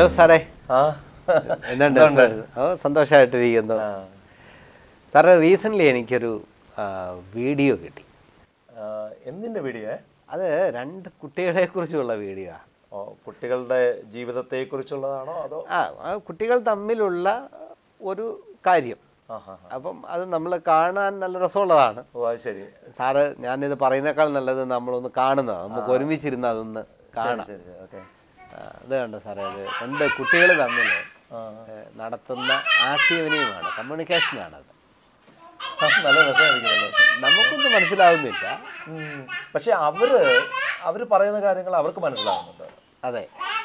സാറേ ആ എന്തുണ്ട് സാർ? ഓ സന്തോഷമായിട്ടിരിക്കുന്നു ആ. സാറേ റീസെൻ്റ്ലി എനിക്കൊരു ആ, വീഡിയോ കിട്ടി ആ, എന്തിന്റെ വീഡിയോ അത് രണ്ട് കുട്ടികളെ കുറിച്ചുള്ള വീഡിയോ ആണ് ഓ കുട്ടികളുടെ ജീവിതത്തെ കുറിച്ചുള്ളതാണോ അതോ ആ ആ കുട്ടികൾ തമ്മിലുള്ള ഒരു കാര്യം ആഹാ അപ്പം അത് നമ്മൾ കാണാൻ നല്ല രസമുള്ളതാണ് ഓ അത് ശരി സാറ് ഞാനിത് പറയുന്നേക്കാൾ നല്ലത് നമ്മളൊന്ന് കാണുന്നതാണ് നമുക്ക് ഒരുമിച്ചിരുന്ന് അതൊന്ന് കാണാം ശരി ശരി ഓക്കെ ആ, ഇത് കണ്ടോ സാറേ അത് രണ്ട് കുട്ടികൾ തമ്മിൽ ഏ, നടത്തുന്ന ആശയവിനിയമാണ് കമ്മ്യൂണിക്കേഷനാണത് നല്ല രസമായിരിക്കുമല്ലോ നമുക്കൊന്നും മനസ്സിലാവുന്നില്ല ഉം. പക്ഷെ അവര് അവര് പറയുന്ന കാര്യങ്ങൾ അവർക്ക് മനസ്സിലാവുന്നുണ്ട് അതെ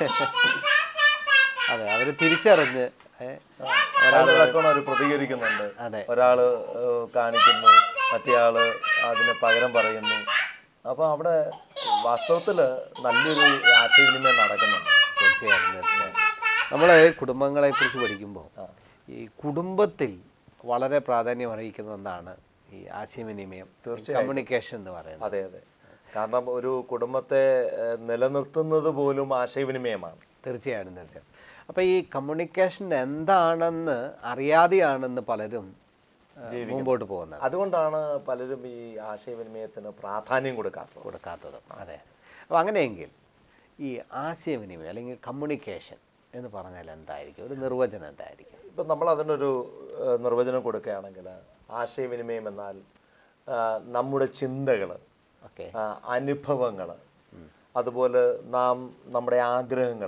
അതെ അവർ തിരിച്ചറിഞ്ഞ് ഏ, ഒരാളൊക്കെ അവർ പ്രതികരിക്കുന്നുണ്ട് അതെ ഒരാള് ഏഹ്, കാണിക്കുന്നു മറ്റേയാള് അതിന് പകരം പറയുന്നു അപ്പൊ അവിടെ വാസ്തവത്തില് നല്ലൊരു ആശയവിനിമയം നടക്കുന്നുണ്ട് തീർച്ചയായും തീർച്ചയായും നമ്മൾ കുടുംബങ്ങളെ കുറിച്ച് പഠിക്കുമ്പോൾ ഈ കുടുംബത്തിൽ വളരെ പ്രാധാന്യം അർഹിക്കുന്ന ഒന്നാണ് ഈ ആശയവിനിമയം കമ്മ്യൂണിക്കേഷൻ എന്ന് പറയുന്നത് അതെ അതെ കാരണം ഒരു കുടുംബത്തെ ഏഹ്, നിലനിർത്തുന്നത് പോലും ആശയവിനിമയമാണ് തീർച്ചയായും തീർച്ചയായും അപ്പോൾ ഈ കമ്മ്യൂണിക്കേഷൻ എന്താണെന്ന് അറിയാതെയാണെന്ന് പലരും ആ, മുമ്പോട്ട് പോകുന്നത് അതുകൊണ്ടാണ് പലരും ഈ ആശയവിനിമയത്തിന് പ്രാധാന്യം കൊടുക്കാത്തത് കൊടുക്കാത്തത് അതെ അപ്പോൾ അങ്ങനെയെങ്കിൽ ഈ ആശയവിനിമയം അല്ലെങ്കിൽ കമ്മ്യൂണിക്കേഷൻ എന്ന് പറഞ്ഞാൽ എന്തായിരിക്കും ഒരു നിർവചനം എന്തായിരിക്കും ഇപ്പം നമ്മൾ അതിനൊരു ഏഹ്, നിർവചനം കൊടുക്കുകയാണെങ്കിൽ ആശയവിനിമയം എന്നാൽ ആ, നമ്മുടെ ചിന്തകൾ ഓക്കെ അനുഭവങ്ങൾ അതുപോലെ നാം നമ്മുടെ ആഗ്രഹങ്ങൾ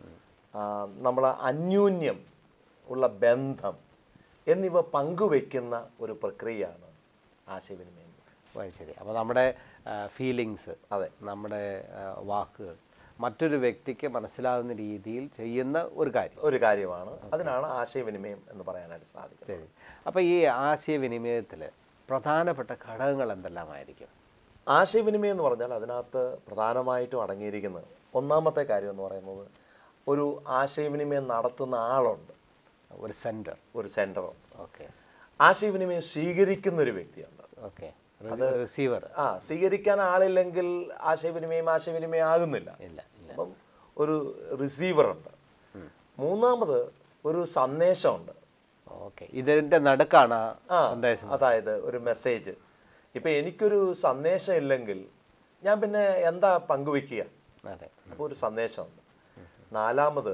നമ്മളെ അന്യോന്യം ഉള്ള ബന്ധം എന്നിവ പങ്കുവെക്കുന്ന ഒരു പ്രക്രിയയാണ് ആശയവിനിമയം ഓ, അത് ശരി അപ്പോൾ നമ്മുടെ ഫീലിങ്സ് അതെ നമ്മുടെ ആ, വാക്കുകൾ മറ്റൊരു വ്യക്തിക്ക് മനസ്സിലാവുന്ന രീതിയിൽ ചെയ്യുന്ന ഒരു കാര്യം ഒരു കാര്യമാണ് അതിനാണ് ആശയവിനിമയം എന്ന് പറയാനായിട്ട് സാധിക്കുന്നത് ശരി അപ്പോൾ ഈ ആശയവിനിമയത്തിൽ പ്രധാനപ്പെട്ട ഘടകങ്ങൾ എന്തെല്ലാമായിരിക്കും ആശയവിനിമയം എന്ന് പറഞ്ഞാൽ അതിനകത്ത് പ്രധാനമായിട്ടും അടങ്ങിയിരിക്കുന്നത് ഒന്നാമത്തെ കാര്യം എന്ന് പറയുന്നത് ഒരു ആശയവിനിമയം നടത്തുന്ന ആളുണ്ട് ഒരു സെൻറ്റർ ഒരു സെൻറ്ററുണ്ട് ഓക്കെ ആശയവിനിമയം സ്വീകരിക്കുന്ന ഒരു വ്യക്തിയുണ്ട് ഓക്കെ റിസീവർ ആ സ്വീകരിക്കാൻ ആളില്ലെങ്കിൽ ആശയവിനിമയം ആശയവിനിമയം ആകുന്നില്ല ഇല്ല ഇല്ല അപ്പം ഒരു റിസീവർ ഉണ്ട് മൂന്നാമത് ഒരു സന്ദേശമുണ്ട് ഓക്കെ ഇതിൻ്റെ നടുക്കാണ് ആ സന്ദേശം അതായത് ഒരു മെസ്സേജ് ഇപ്പം എനിക്കൊരു സന്ദേശം ഇല്ലെങ്കിൽ ഞാൻ പിന്നെ എന്താ പങ്കുവെക്കുക അതെ അപ്പോൾ ഒരു സന്ദേശമുണ്ട് നാലാമത്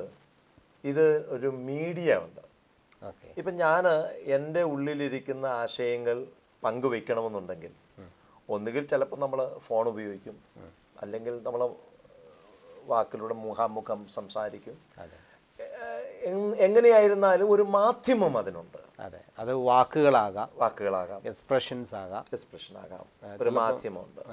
ഇത് ഒരു മീഡിയ ഉണ്ട് ഓക്കെ ഇപ്പം ഞാൻ എൻ്റെ ഉള്ളിലിരിക്കുന്ന ആശയങ്ങൾ പങ്കുവെക്കണമെന്നുണ്ടെങ്കിൽ ഒന്നുകിൽ ചിലപ്പോൾ നമ്മൾ ഫോൺ ഉപയോഗിക്കും അല്ലെങ്കിൽ നമ്മൾ വാക്കിലൂടെ മുഖാമുഖം സംസാരിക്കും അതെ ഏഹ് എങ്- എങ്ങനെയായിരുന്നാലും ഒരു മാധ്യമം അതിനുണ്ട് അതെ അത് വാക്കുകളാകാം വാക്കുകളാകാം എക്സ്പ്രഷൻസ് ആകാം എക്സ്പ്രഷൻ ആകാം ഒരു മാധ്യമമുണ്ട്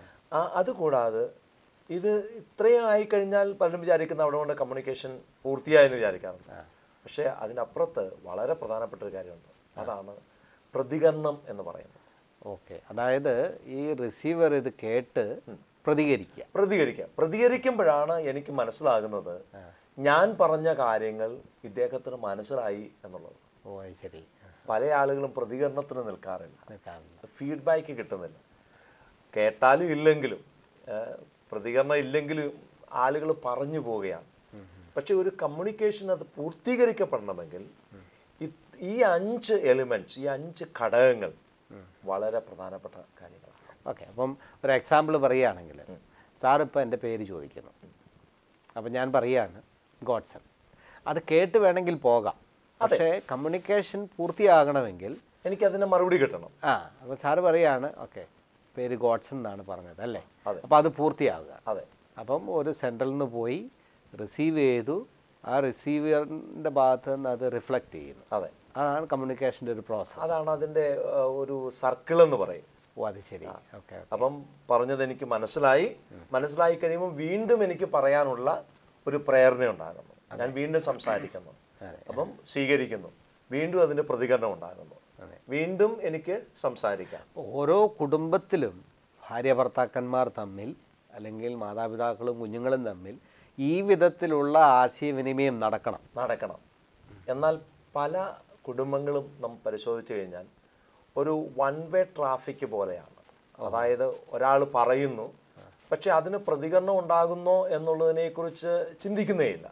ആ അതുകൂടാതെ ഇത് ഇത്രയും ആയിക്കഴിഞ്ഞാൽ പലരും വിചാരിക്കുന്ന അവിടെ കൊണ്ട് കമ്മ്യൂണിക്കേഷൻ പൂർത്തിയായെന്ന് വിചാരിക്കാറുണ്ട് പക്ഷേ അതിനപ്പുറത്ത് വളരെ പ്രധാനപ്പെട്ട ഒരു കാര്യമുണ്ട് അതാണ് പ്രതികരണം എന്ന് പറയുന്നത് ഓക്കെ അതായത് ഈ റിസീവർ ഇത് കേട്ട് പ്രതികരിക്കുക പ്രതികരിക്കുക പ്രതികരിക്കുമ്പോഴാണ് എനിക്ക് മനസ്സിലാകുന്നത് ഞാൻ പറഞ്ഞ കാര്യങ്ങൾ ഇദ്ദേഹത്തിന് മനസ്സിലായി എന്നുള്ളത് ഓ അത് ശരി പല ആളുകളും പ്രതികരണത്തിന് നിൽക്കാറില്ല നിൽക്കാറുണ്ട് ഫീഡ്ബാക്ക് കിട്ടുന്നില്ല കേട്ടാലും ഇല്ലെങ്കിലും ഏഹ്, പ്രതികരണം ഇല്ലെങ്കിലും ആളുകൾ പറഞ്ഞു പോവുകയാണ് പക്ഷെ ഒരു കമ്മ്യൂണിക്കേഷൻ അത് പൂർത്തീകരിക്കപ്പെടണമെങ്കിൽ ഇ- ഈ അഞ്ച് എലിമെന്റ്സ് ഈ അഞ്ച് ഘടകങ്ങൾ വളരെ പ്രധാനപ്പെട്ട കാര്യങ്ങളാണ് ഓക്കെ അപ്പം ഒരു എക്സാമ്പിൾ പറയുകയാണെങ്കിൽ സാർ ഇപ്പോൾ എൻ്റെ പേര് ചോദിക്കുന്നു അപ്പം ഞാൻ പറയുകയാണ് ഗോഡ്സൺ അത് കേട്ട് വേണമെങ്കിൽ പോകാം പക്ഷേ കമ്മ്യൂണിക്കേഷൻ പൂർത്തിയാകണമെങ്കിൽ എനിക്കതിന് മറുപടി കിട്ടണം ആ അപ്പോൾ സാറ് പറയുകയാണ് ഓക്കെ പേര് ഗോഡ്സൺ എന്നാണ് പറഞ്ഞത് അല്ലേ അതെ. അപ്പോൾ അത് പൂർത്തിയാവുക അതെ അപ്പം ഒരു സെൻട്രലിൽ നിന്ന് പോയി റിസീവ് ചെയ്തു ആ റിസീവറിൻ്റെ ഭാഗത്ത് നിന്ന് അത് റിഫ്ലക്റ്റ് ചെയ്യുന്നു അതെ അതാണ് കമ്മ്യൂണിക്കേഷൻ്റെ ഒരു പ്രോസസ്സ് അതാണ് അതിൻ്റെ ഏഹ്, ഒരു സർക്കിൾ എന്ന് പറയും ഓ അത് ശരി ഓക്കെ അപ്പം പറഞ്ഞത് എനിക്ക് മനസ്സിലായി മനസ്സിലായി കഴിയുമ്പോൾ വീണ്ടും എനിക്ക് പറയാനുള്ള ഒരു പ്രേരണ ഉണ്ടാകുന്നു ഞാൻ വീണ്ടും സംസാരിക്കുന്നു അപ്പം സ്വീകരിക്കുന്നു വീണ്ടും അതിന് പ്രതികരണം ഉണ്ടാകുന്നു വീണ്ടും എനിക്ക് സംസാരിക്കാം ഓരോ കുടുംബത്തിലും ഭാര്യ ഭർത്താക്കന്മാർ തമ്മിൽ അല്ലെങ്കിൽ മാതാപിതാക്കളും കുഞ്ഞുങ്ങളും തമ്മിൽ ഈ വിധത്തിലുള്ള ആശയവിനിമയം നടക്കണം നടക്കണം എന്നാൽ പല കുടുംബങ്ങളും നാം പരിശോധിച്ചു കഴിഞ്ഞാൽ ഒരു വൺ വേ ട്രാഫിക് പോലെയാണ് അതായത് ഒരാൾ പറയുന്നു പക്ഷെ അതിന് പ്രതികരണം ഉണ്ടാകുന്നോ എന്നുള്ളതിനെക്കുറിച്ച് ചിന്തിക്കുന്നേയില്ല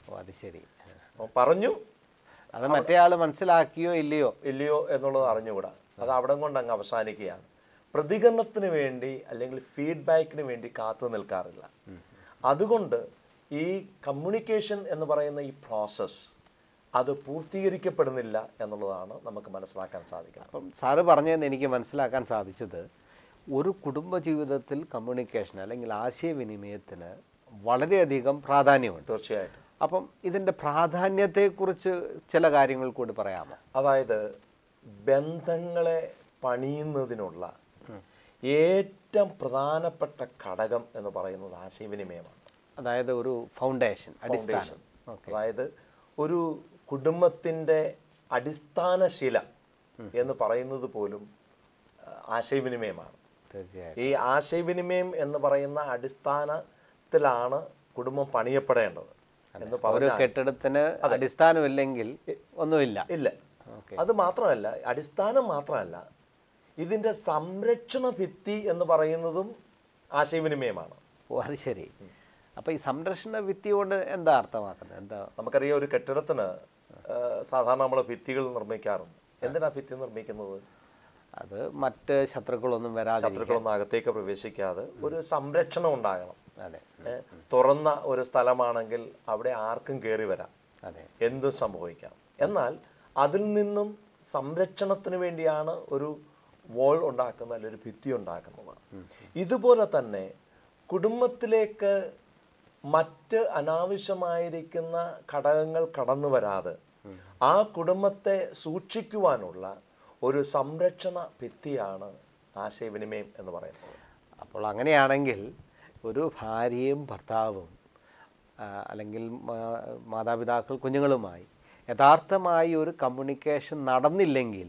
ഓ അത് ശരി അപ്പോൾ പറഞ്ഞു അത് മറ്റേ ആൾ മനസ്സിലാക്കിയോ ഇല്ലയോ ഇല്ലയോ എന്നുള്ളത് അറിഞ്ഞുകൂടാ അത് അവിടെ കൊണ്ട് അങ്ങ് അവസാനിക്കുകയാണ് പ്രതികരണത്തിന് വേണ്ടി അല്ലെങ്കിൽ ഫീഡ്ബാക്കിന് വേണ്ടി കാത്തു നിൽക്കാറില്ല അതുകൊണ്ട് ഈ കമ്മ്യൂണിക്കേഷൻ എന്ന് പറയുന്ന ഈ പ്രോസസ്സ് അത് പൂർത്തീകരിക്കപ്പെടുന്നില്ല എന്നുള്ളതാണ് നമുക്ക് മനസ്സിലാക്കാൻ സാധിക്കുന്നത് അപ്പം സാറ് പറഞ്ഞതെന്ന് എനിക്ക് മനസ്സിലാക്കാൻ സാധിച്ചത് ഒരു കുടുംബ ജീവിതത്തിൽ കമ്മ്യൂണിക്കേഷൻ അല്ലെങ്കിൽ ആശയവിനിമയത്തിന് വളരെയധികം പ്രാധാന്യമുണ്ട് തീർച്ചയായിട്ടും അപ്പം ഇതിൻ്റെ പ്രാധാന്യത്തെക്കുറിച്ച് ചില കാര്യങ്ങൾ കൂടി പറയാമോ അതായത് ബന്ധങ്ങളെ പണിയുന്നതിനുള്ള ഏറ്റവും പ്രധാനപ്പെട്ട ഘടകം എന്ന് പറയുന്നത് ആശയവിനിമയമാണ് അതായത് ഒരു ഫൗണ്ടേഷൻ അടിസ്ഥാനം ഫൗണ്ടേഷൻ അതായത് ഒരു കുടുംബത്തിൻ്റെ അടിസ്ഥാന ശില എന്ന് പറയുന്നത് പോലും ആ, ആശയവിനിമയമാണ് തീർച്ചയായും ഈ ആശയവിനിമയം എന്ന് പറയുന്ന അടിസ്ഥാനത്തിലാണ് കുടുംബം പണിയപ്പെടേണ്ടത് എന്ന് ഒരു പറഞ്ഞാൽ കെട്ടിടത്തിന് അടിസ്ഥാനമില്ലെങ്കിൽ ഒന്നുമില്ല ഇല്ല ഓക്കെ അത് മാത്രമല്ല അടിസ്ഥാനം മാത്രമല്ല ഇതിൻ്റെ സംരക്ഷണ ഭിത്തി എന്ന് പറയുന്നതും ആശയവിനിമയമാണ് ഓ അത് ശരി അപ്പോൾ ഈ സംരക്ഷണ ഭിത്തി കൊണ്ട് എന്താ അർത്ഥമാക്കുന്നത് എന്താ നമുക്കറിയാം ഒരു കെട്ടിടത്തിന് ആ, സാധാരണ നമ്മൾ ഭിത്തികൾ നിർമ്മിക്കാറുണ്ട് എന്തിനാ ഭിത്തി നിർമ്മിക്കുന്നത് അത് മറ്റ് ശത്രുക്കളൊന്നും വരാതെ ശത്രുക്കളൊന്നും അകത്തേക്ക് പ്രവേശിക്കാതെ ഒരു സംരക്ഷണം ഉണ്ടാകണം അതെ ഏ, തുറന്ന ഒരു സ്ഥലമാണെങ്കിൽ അവിടെ ആർക്കും കയറി വരാം അതെ എന്തും സംഭവിക്കാം എന്നാൽ അതിൽ നിന്നും സംരക്ഷണത്തിന് വേണ്ടിയാണ് ഒരു വോൾ ഉണ്ടാക്കുന്നത് അല്ലെങ്കിൽ ഒരു ഭിത്തി ഉണ്ടാക്കുന്നത് ഇതുപോലെ തന്നെ കുടുംബത്തിലേക്ക് മറ്റ് അനാവശ്യമായിരിക്കുന്ന ഘടകങ്ങൾ കടന്നു വരാതെ ആ കുടുംബത്തെ സൂക്ഷിക്കുവാനുള്ള ഒരു സംരക്ഷണ ഭിത്തിയാണ് ആശയവിനിമയം എന്ന് പറയുന്നത് അപ്പോൾ അങ്ങനെയാണെങ്കിൽ ഒരു ഭാര്യയും ഭർത്താവും ആ, അല്ലെങ്കിൽ മാ- മാതാപിതാക്കൾ കുഞ്ഞുങ്ങളുമായി യഥാർത്ഥമായി ഒരു കമ്മ്യൂണിക്കേഷൻ നടന്നില്ലെങ്കിൽ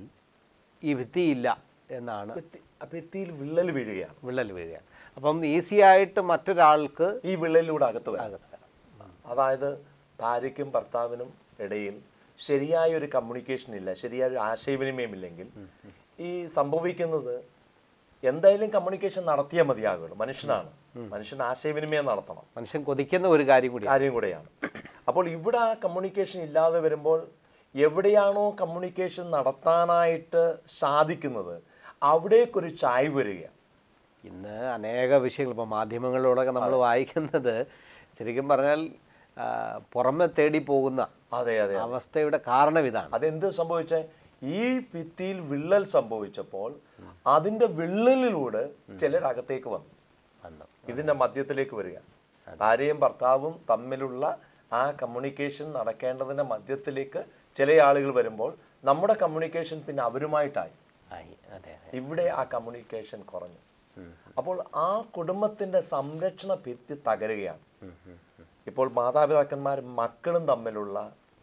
ഈ ഭിത്തിയില്ല എന്നാണ് ഭിത്തി- ആ ഭിത്തിയിൽ വിള്ളൽ വീഴുകയാണ് വിള്ളൽ വീഴുകയാണ് അപ്പം ഈസി ആയിട്ട് മറ്റൊരാൾക്ക് ഈ വിള്ളലിലൂടെ അകത്ത് വരാം അകത്ത് വരാം അതായത് ഭാര്യയ്ക്കും ഭർത്താവിനും ഇടയിൽ ശരിയായ ഒരു കമ്മ്യൂണിക്കേഷൻ ഇല്ല ശരിയായ ഒരു ആശയവിനിമയം ഇല്ലെങ്കിൽ ഈ സംഭവിക്കുന്നത് എന്തായാലും കമ്മ്യൂണിക്കേഷൻ നടത്തിയേ മതിയാകുള്ളൂ മനുഷ്യനാണ് മനുഷ്യൻ ആശയവിനിമയം നടത്തണം മനുഷ്യൻ കൊതിക്കുന്ന ഒരു കാര്യം കൂടി കാര്യം കൂടെയാണ് അപ്പോൾ ഇവിടെ ആ കമ്മ്യൂണിക്കേഷൻ ഇല്ലാതെ വരുമ്പോൾ എവിടെയാണോ കമ്മ്യൂണിക്കേഷൻ നടത്താനായിട്ട് സാധിക്കുന്നത് അവിടേക്കൊരു ചായ്വ് വരികയാണ് ഇന്ന് അനേക വിഷയങ്ങൾ ഇപ്പോൾ മാധ്യമങ്ങളിലൂടെയൊക്കെ നമ്മൾ വായിക്കുന്നത് ശരിക്കും പറഞ്ഞാൽ ആ, പുറമെ തേടി പോകുന്ന അതെ അതെ അവസ്ഥയുടെ കാരണം ഇതാണ് അതെന്ത് സംഭവിച്ചേ ഈ ഭിത്തിയിൽ വിള്ളൽ സംഭവിച്ചപ്പോൾ അതിന്റെ വിള്ളലിലൂടെ ചിലർ അകത്തേക്ക് വന്നു വന്നു ഇതിന്റെ മധ്യത്തിലേക്ക് വരിക ഭാര്യയും ഭർത്താവും തമ്മിലുള്ള ആ കമ്മ്യൂണിക്കേഷൻ നടക്കേണ്ടതിന്റെ മധ്യത്തിലേക്ക് ചില ആളുകൾ വരുമ്പോൾ നമ്മുടെ കമ്മ്യൂണിക്കേഷൻ പിന്നെ അവരുമായിട്ടായി ആയി അതെ അതെ ഇവിടെ ആ കമ്മ്യൂണിക്കേഷൻ കുറഞ്ഞു അപ്പോൾ ആ കുടുംബത്തിന്റെ സംരക്ഷണ ഭിത്തി തകരുകയാണ് ഇപ്പോൾ മാതാപിതാക്കന്മാരും മക്കളും തമ്മിലുള്ള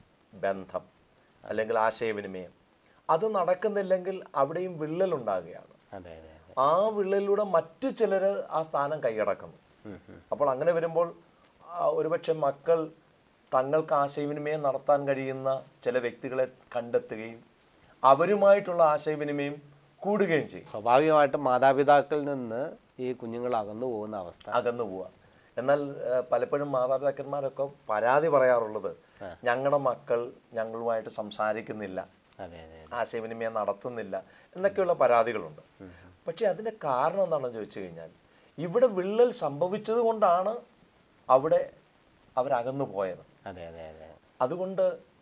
ബന്ധം അല്ലെങ്കിൽ ആശയവിനിമയം അത് നടക്കുന്നില്ലെങ്കിൽ അവിടെയും വിള്ളൽ ഉണ്ടാകുകയാണ് അതെ അതെ അതെ ആ വിള്ളലിലൂടെ മറ്റു ചിലർ ആ സ്ഥാനം കൈയടക്കുന്നു അപ്പോൾ അങ്ങനെ വരുമ്പോൾ ആ, ഒരുപക്ഷെ മക്കൾ തങ്ങൾക്ക് ആശയവിനിമയം നടത്താൻ കഴിയുന്ന ചില വ്യക്തികളെ കണ്ടെത്തുകയും അവരുമായിട്ടുള്ള ആശയവിനിമയം കൂടുകയും ചെയ്യും സ്വാഭാവികമായിട്ടും മാതാപിതാക്കളിൽ നിന്ന് ഈ കുഞ്ഞുങ്ങൾ അകന്നു പോകുന്ന അവസ്ഥ അകന്നു പോവുക എന്നാൽ ഏഹ്, പലപ്പോഴും മാതാപിതാക്കന്മാരൊക്കെ പരാതി പറയാറുള്ളത് ഞങ്ങളുടെ മക്കൾ ഞങ്ങളുമായിട്ട് സംസാരിക്കുന്നില്ല അതെ അതെ ആശയവിനിമയം നടത്തുന്നില്ല എന്നൊക്കെയുള്ള പരാതികളുണ്ട് പക്ഷേ അതിൻ്റെ കാരണം എന്താണെന്ന് ചോദിച്ചു കഴിഞ്ഞാൽ ഇവിടെ വിള്ളൽ സംഭവിച്ചത് കൊണ്ടാണ് അവിടെ അവരകന്നു പോയത് അതെ അതെ അതെ അതുകൊണ്ട്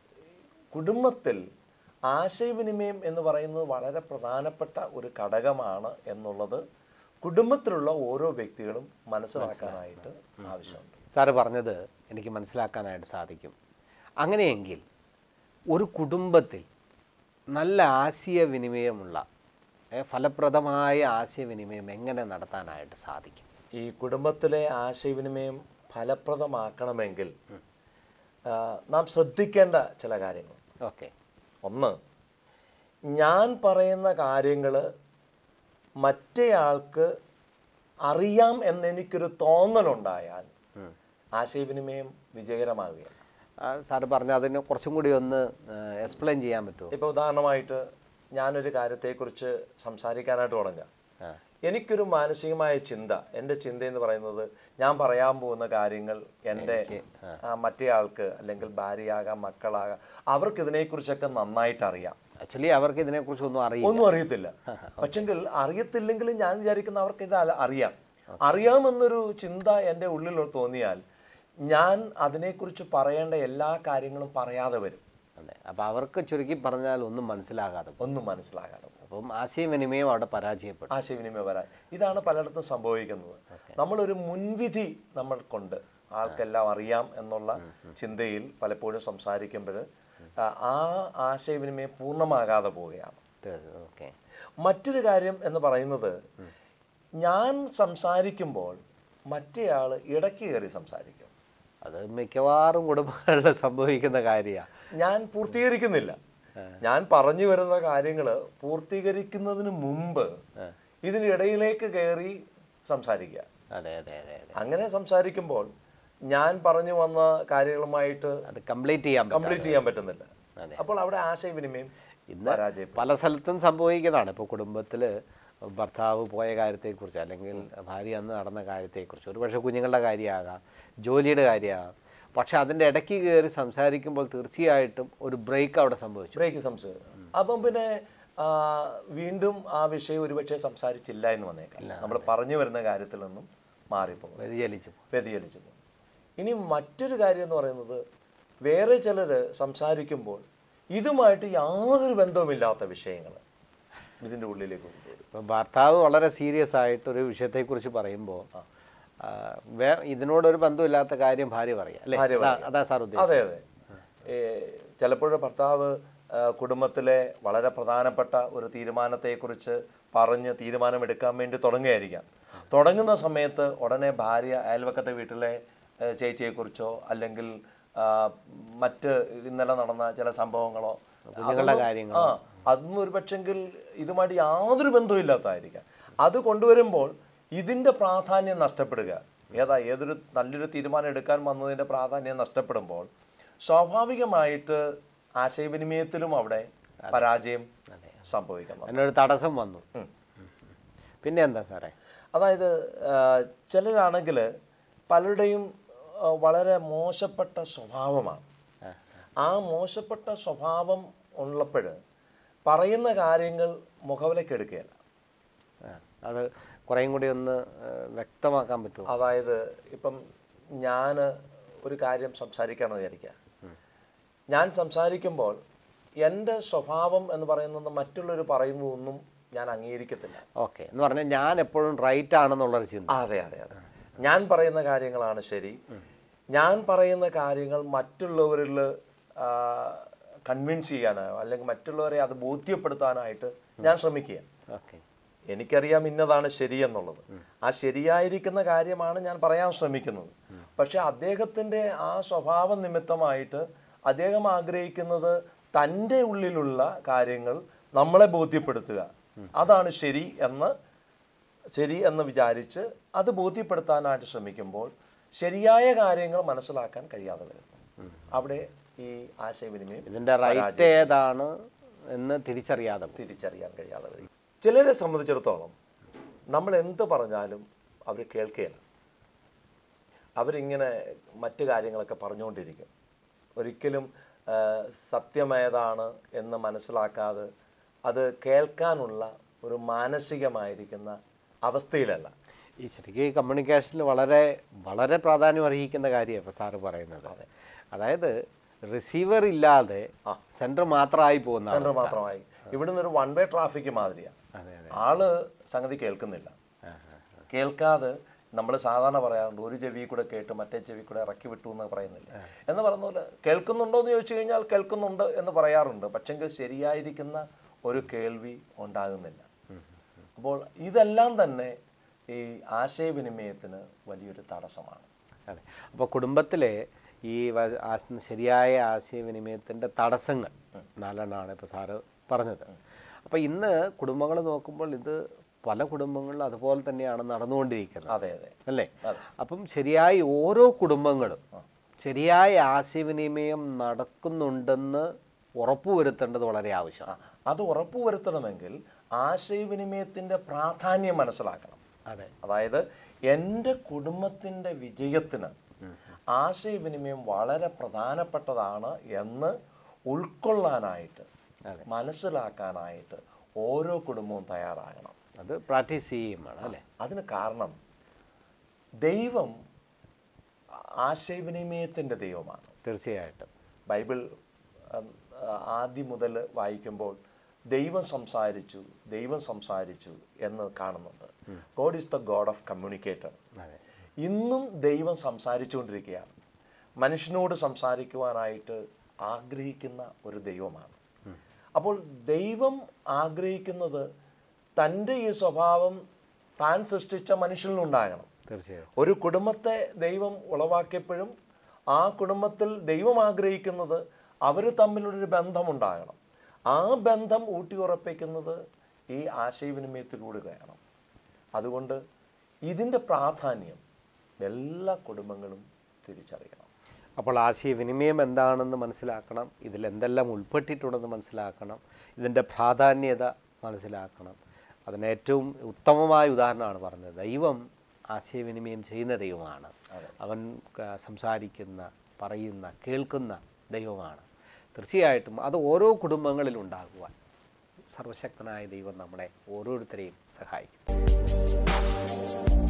കുടുംബത്തിൽ ആശയവിനിമയം എന്ന് പറയുന്നത് വളരെ പ്രധാനപ്പെട്ട ഒരു ഘടകമാണ് എന്നുള്ളത് കുടുംബത്തിലുള്ള ഓരോ വ്യക്തികളും മനസ്സിലാക്കാനായിട്ട് ആവശ്യമുണ്ട് സാറ് പറഞ്ഞത് എനിക്ക് മനസ്സിലാക്കാനായിട്ട് സാധിക്കും അങ്ങനെയെങ്കിൽ ഒരു കുടുംബത്തിൽ നല്ല ആശയവിനിമയമുള്ള ഏ, ഫലപ്രദമായ ആശയവിനിമയം എങ്ങനെ നടത്താനായിട്ട് സാധിക്കും ഈ കുടുംബത്തിലെ ആശയവിനിമയം ഫലപ്രദമാക്കണമെങ്കിൽ ആ, നാം ശ്രദ്ധിക്കേണ്ട ചില കാര്യങ്ങൾ ഓക്കെ ഒന്ന് ഞാൻ പറയുന്ന കാര്യങ്ങൾ മറ്റേയാൾക്ക് അറിയാം എന്നെനിക്കൊരു തോന്നലുണ്ടായാൽ ആശയവിനിമയം വിജയകരമാവുകയാണ് സാറ് പറഞ്ഞ അതിനെ കുറച്ചും കൂടി ഒന്ന് എക്സ്പ്ലെയിൻ ചെയ്യാൻ പറ്റുമോ ഇപ്പോൾ ഉദാഹരണമായിട്ട് ഞാനൊരു കാര്യത്തെക്കുറിച്ച് സംസാരിക്കാനായിട്ട് തുടങ്ങുക എനിക്കൊരു മാനസികമായ ചിന്ത എൻ്റെ ചിന്ത എന്ന് പറയുന്നത് ഞാൻ പറയാൻ പോകുന്ന കാര്യങ്ങൾ എൻ്റെ ആ, മറ്റേ ആൾക്ക് അല്ലെങ്കിൽ ഭാര്യയാകാം മക്കളാകാം അവർക്ക് ഇതിനെക്കുറിച്ചൊക്കെ നന്നായിട്ട് അറിയാം ആക്ച്വലി അവർക്ക് ഇതിനെക്കുറിച്ച് ഒന്നും അറിയില്ല ഒന്നും അറിയത്തില്ല പക്ഷെങ്കിൽ അറിയത്തില്ലെങ്കിലും ഞാൻ വിചാരിക്കുന്ന അവർക്ക് ഇത് അല- അറിയാം അറിയാമെന്നൊരു ചിന്ത എൻ്റെ ഉള്ളിൽ തോന്നിയാൽ ഞാൻ അതിനെക്കുറിച്ച് പറയേണ്ട എല്ലാ കാര്യങ്ങളും പറയാതെ വരും അതെ അപ്പോൾ അവർക്ക് ചുരുക്കി പറഞ്ഞാൽ ഒന്നും മനസ്സിലാകാതെ പോകും. ഒന്നും മനസ്സിലാകാതെ പോകും. അപ്പം ആശയവിനിമയം അവിടെ പരാജയപ്പെടും ആശയവിനിമയം വരാൻ ഇതാണ് പലയിടത്തും സംഭവിക്കുന്നത് നമ്മളൊരു മുൻവിധി നമ്മൾക്കുണ്ട് ആൾക്കെല്ലാം അറിയാം എന്നുള്ള ചിന്തയിൽ പലപ്പോഴും സംസാരിക്കുമ്പോൾ ആ ആശയവിനിമയം പൂർണ്ണമാകാതെ പോവുകയാണ് ഓക്കെ മറ്റൊരു കാര്യം എന്ന് പറയുന്നത് ഞാൻ സംസാരിക്കുമ്പോൾ മറ്റേയാൾ ഇടയ്ക്ക് കയറി സംസാരിക്കും അത് മിക്കവാറും കുടുംബങ്ങളിൽ സംഭവിക്കുന്ന കാര്യമാണ് ഞാൻ പൂർത്തീകരിക്കുന്നില്ല ഞാൻ പറഞ്ഞു വരുന്ന കാര്യങ്ങൾ പൂർത്തീകരിക്കുന്നതിന് മുമ്പ് ഇതിനിടയിലേക്ക് കയറി സംസാരിക്കുക അതെ അതെ അതെ അതെ അങ്ങനെ സംസാരിക്കുമ്പോൾ ഞാൻ പറഞ്ഞു വന്ന കാര്യങ്ങളുമായിട്ട് അത് കംപ്ലീറ്റ് ചെയ്യാൻ പറ്റും കംപ്ലീറ്റ് ചെയ്യാൻ പറ്റുന്നില്ല അതെ. അപ്പോൾ അവിടെ ആശയവിനിമയം പരാജയപ്പെടും പല സ്ഥലത്തും സംഭവിക്കുന്നതാണ് ഇപ്പോൾ കുടുംബത്തിൽ ഭർത്താവ് പോയ കാര്യത്തെക്കുറിച്ച് അല്ലെങ്കിൽ ഭാര്യ അന്ന് നടന്ന കാര്യത്തെക്കുറിച്ച് ഒരു പക്ഷേ കുഞ്ഞുങ്ങളുടെ കാര്യമാകാം ജോലിയുടെ കാര്യമാകാം പക്ഷെ അതിൻ്റെ ഇടയ്ക്ക് കയറി സംസാരിക്കുമ്പോൾ തീർച്ചയായിട്ടും ഒരു ബ്രേക്ക് അവിടെ സംഭവിച്ചു ബ്രേക്ക് സംസാരിക്കും അപ്പം പിന്നെ ആ, വീണ്ടും ആ വിഷയം ഒരുപക്ഷെ സംസാരിച്ചില്ല എന്ന് വന്നേക്കാം നമ്മൾ പറഞ്ഞു വരുന്ന കാര്യത്തിൽ നിന്നും മാറിപ്പോകും വ്യതിചലിച്ചു വ്യതിചലിച്ചു പോകും ഇനി മറ്റൊരു കാര്യം എന്ന് പറയുന്നത് വേറെ ചിലർ സംസാരിക്കുമ്പോൾ ഇതുമായിട്ട് യാതൊരു ബന്ധവുമില്ലാത്ത വിഷയങ്ങൾ ഇതിൻ്റെ ഉള്ളിലേക്ക് കൊണ്ടുവരും ഇപ്പം ഭർത്താവ് വളരെ സീരിയസ് ആയിട്ട് ഒരു വിഷയത്തെക്കുറിച്ച് പറയുമ്പോൾ ആ, വേ ഇതിനോടൊരു ബന്ധമില്ലാത്ത കാര്യം ഭാര്യ പറയാം അല്ലേ ഭാര്യ അതാ- അതാ സാർ ഉദ്ദേശിച്ചത് അതെ അതെ ചിലപ്പോഴും ഭർത്താവ് ആ, കുടുംബത്തിലെ വളരെ പ്രധാനപ്പെട്ട ഒരു തീരുമാനത്തെക്കുറിച്ച് പറഞ്ഞ് തീരുമാനമെടുക്കാൻ വേണ്ടി തുടങ്ങുകയായിരിക്കാം തുടങ്ങുന്ന സമയത്ത് ഉടനെ ഭാര്യ അയൽവക്കത്തെ വീട്ടിലെ ആ, ചേച്ചിയെക്കുറിച്ചോ അല്ലെങ്കിൽ ആ, മറ്റ് ഇന്നലെ നടന്ന ചില സംഭവങ്ങളോ കുഞ്ഞുങ്ങളുടെ അതൊന്നും- കാര്യങ്ങളോ. ആ അതൊന്നും ഒരു പക്ഷെങ്കിൽ ഇതുമായിട്ട് യാതൊരു ബന്ധവുമില്ലാത്തതായിരിക്കാം അത് കൊണ്ടുവരുമ്പോൾ ഇതിൻ്റെ പ്രാധാന്യം നഷ്ടപ്പെടുക ഏതാ ഏതൊരു നല്ലൊരു തീരുമാനം എടുക്കാൻ വന്നതിൻ്റെ പ്രാധാന്യം നഷ്ടപ്പെടുമ്പോൾ സ്വാഭാവികമായിട്ട് ആശയവിനിമയത്തിലും അവിടെ പരാജയം സംഭവിക്കുന്നു അതിനൊരു തടസ്സം വന്നു പിന്നെ എന്താ സാറേ അതായത് ആ, ചിലരാണെങ്കിൽ പലരുടെയും ആ, വളരെ മോശപ്പെട്ട സ്വഭാവമാണ് ആ മോശപ്പെട്ട സ്വഭാവം ഉള്ളപ്പോൾ പറയുന്ന കാര്യങ്ങൾ മുഖവിലേക്ക് എടുക്കുകയല്ല ആ, അത് കുറേയും കൂടി ഒന്ന് ആ, വ്യക്തമാക്കാൻ പറ്റുമോ അതായത് ഇപ്പം ഞാൻ ഒരു കാര്യം സംസാരിക്കുകയാണെന്ന് വിചാരിക്കുക ഞാൻ സംസാരിക്കുമ്പോൾ എൻ്റെ സ്വഭാവം എന്ന് പറയുന്നത് മറ്റുള്ളവർ പറയുന്നതൊന്നും ഞാൻ അംഗീകരിക്കത്തില്ല ഓക്കെ എന്ന് പറഞ്ഞാൽ ഞാൻ എപ്പോഴും റൈറ്റ് ആണെന്നുള്ളൊരു ചിന്ത അതെ അതെ അതെ ഞാൻ പറയുന്ന കാര്യങ്ങളാണ് ശരി ഞാൻ പറയുന്ന കാര്യങ്ങൾ മറ്റുള്ളവരിൽ കൺവിൻസ് ചെയ്യാനോ അല്ലെങ്കിൽ മറ്റുള്ളവരെ അത് ബോധ്യപ്പെടുത്താനായിട്ട് ഞാൻ ശ്രമിക്കുക ഓക്കെ എനിക്കറിയാം ഇന്നതാണ് ശരിയെന്നുള്ളത് ആ ശരിയായിരിക്കുന്ന കാര്യമാണ് ഞാൻ പറയാൻ ശ്രമിക്കുന്നത് പക്ഷെ അദ്ദേഹത്തിൻ്റെ ആ സ്വഭാവ നിമിത്തമായിട്ട് അദ്ദേഹം ആഗ്രഹിക്കുന്നത് തൻ്റെ ഉള്ളിലുള്ള കാര്യങ്ങൾ നമ്മളെ ബോധ്യപ്പെടുത്തുക അതാണ് ശരി എന്ന് ശരി എന്ന് വിചാരിച്ച് അത് ബോധ്യപ്പെടുത്താനായിട്ട് ശ്രമിക്കുമ്പോൾ ശരിയായ കാര്യങ്ങൾ മനസ്സിലാക്കാൻ കഴിയാതെ വരുന്നു അവിടെ ഈ ആശയവിനിമയം ഇതിൻ്റെ റൈറ്റ് ഏതാണ് എന്ന് തിരിച്ചറിയാതെ പോകും. തിരിച്ചറിയാൻ കഴിയാതെ വരും ചിലരെ സംബന്ധിച്ചിടത്തോളം നമ്മൾ എന്ത് പറഞ്ഞാലും അവർ കേൾക്കുകയില്ല അവരിങ്ങനെ മറ്റു കാര്യങ്ങളൊക്കെ പറഞ്ഞുകൊണ്ടിരിക്കും ഒരിക്കലും ആ, സത്യമേതാണ് എന്ന് മനസ്സിലാക്കാതെ അത് കേൾക്കാനുള്ള ഒരു മാനസികമായിരിക്കുന്ന അവസ്ഥയിലല്ല ഈ ശരിക്കും ഈ കമ്മ്യൂണിക്കേഷനിൽ വളരെ വളരെ പ്രാധാന്യം അർഹിക്കുന്ന കാര്യമാണ് ഇപ്പോൾ സാറ് പറയുന്നത് അതായത് റിസീവർ ഇല്ലാതെ സെൻറ്റർ മാത്രമായി പോകുന്ന സെൻറ്റർ മാത്രമായി ഇവിടുന്ന് ഒരു വൺ വേ ട്രാഫിക് മാതിരിയാണ് അതെ അതെ ആള് സംഗതി കേൾക്കുന്നില്ല ആ, ആ. കേൾക്കാതെ നമ്മൾ സാധാരണ പറയാറുണ്ട് ഒരു ചെവി കൂടെ കേട്ട് മറ്റേ ചെവി കൂടെ ഇറക്കി വിട്ടു എന്ന് പറയുന്നില്ല എന്ന് പറഞ്ഞ പോലെ കേൾക്കുന്നുണ്ടോ എന്ന് ചോദിച്ചു കഴിഞ്ഞാൽ കേൾക്കുന്നുണ്ട് എന്ന് പറയാറുണ്ട് പക്ഷെങ്കിൽ ശരിയായിരിക്കുന്ന ഒരു കേൾവി ഉണ്ടാകുന്നില്ല അപ്പോൾ ഇതെല്ലാം തന്നെ ഈ ആശയവിനിമയത്തിന് വലിയൊരു തടസ്സമാണ് അതെ അപ്പോൾ കുടുംബത്തിലെ ഈ വ- ആശ- ശരിയായ ആശയവിനിമയത്തിൻ്റെ തടസ്സങ്ങൾ നാലെണ്ണമാണ് ഇപ്പോൾ സാറ് പറഞ്ഞത് അപ്പോൾ ഇന്ന് കുടുംബങ്ങൾ നോക്കുമ്പോൾ ഇത് പല കുടുംബങ്ങളിലും അതുപോലെ തന്നെയാണ് നടന്നുകൊണ്ടിരിക്കുന്നത് അതെ അതെ അല്ലേ അപ്പം ശരിയായി ഓരോ കുടുംബങ്ങളും ശരിയായ ആശയവിനിമയം നടക്കുന്നുണ്ടെന്ന് ഉറപ്പുവരുത്തേണ്ടത് വളരെ ആവശ്യമാണ് അത് ഉറപ്പുവരുത്തണമെങ്കിൽ ആശയവിനിമയത്തിൻ്റെ പ്രാധാന്യം മനസ്സിലാക്കണം അതെ അതായത് എൻ്റെ കുടുംബത്തിൻ്റെ വിജയത്തിന് ആശയവിനിമയം വളരെ പ്രധാനപ്പെട്ടതാണ് എന്ന് ഉൾക്കൊള്ളാനായിട്ട് അതെ. മനസ്സിലാക്കാനായിട്ട് ഓരോ കുടുംബവും തയ്യാറാകണം അത് പ്രാക്ടീസ് ചെയ്യും വേണം അല്ലേ അതിന് കാരണം ദൈവം ആശയവിനിമയത്തിൻ്റെ ദൈവമാണ് തീർച്ചയായിട്ടും ബൈബിൾ ഉം, ആദ്യം മുതൽ വായിക്കുമ്പോൾ ദൈവം സംസാരിച്ചു ദൈവം സംസാരിച്ചു എന്ന് കാണുന്നുണ്ട് God is the God of communicator അതെ ഇന്നും ദൈവം സംസാരിച്ചുകൊണ്ടിരിക്കുകയാണ് മനുഷ്യനോട് സംസാരിക്കുവാനായിട്ട് ആഗ്രഹിക്കുന്ന ഒരു ദൈവമാണ് അപ്പോൾ ദൈവം ആഗ്രഹിക്കുന്നത് തൻ്റെ ഈ സ്വഭാവം താൻ സൃഷ്ടിച്ച മനുഷ്യനിലുണ്ടാകണം തീർച്ചയായും ഒരു കുടുംബത്തെ ദൈവം ഉളവാക്കിയപ്പോഴും ആ കുടുംബത്തിൽ ദൈവം ആഗ്രഹിക്കുന്നത് അവർ തമ്മിലൊരു ബന്ധമുണ്ടാകണം ആ ബന്ധം ഊട്ടിയുറപ്പിക്കുന്നത് ഈ ആശയവിനിമയത്തിലൂടെയാണ് അതുകൊണ്ട് ഇതിൻ്റെ പ്രാധാന്യം എല്ലാ കുടുംബങ്ങളും തിരിച്ചറിയണം അപ്പോൾ ആശയവിനിമയം എന്താണെന്ന് മനസ്സിലാക്കണം ഇതിൽ എന്തെല്ലാം ഉൾപ്പെട്ടിട്ടുണ്ടെന്ന് മനസ്സിലാക്കണം ഇതിൻ്റെ പ്രാധാന്യത മനസ്സിലാക്കണം അതിന് ഏറ്റവും ഉത്തമമായ ഉദാഹരണമാണ് പറഞ്ഞത് ദൈവം ആശയവിനിമയം ചെയ്യുന്ന ദൈവമാണ് അവൻ ക- സംസാരിക്കുന്ന പറയുന്ന കേൾക്കുന്ന ദൈവമാണ് തീർച്ചയായിട്ടും അത് ഓരോ കുടുംബങ്ങളിലും ഉണ്ടാകുവാൻ സർവശക്തനായ ദൈവം നമ്മളെ ഓരോരുത്തരെയും സഹായിക്കും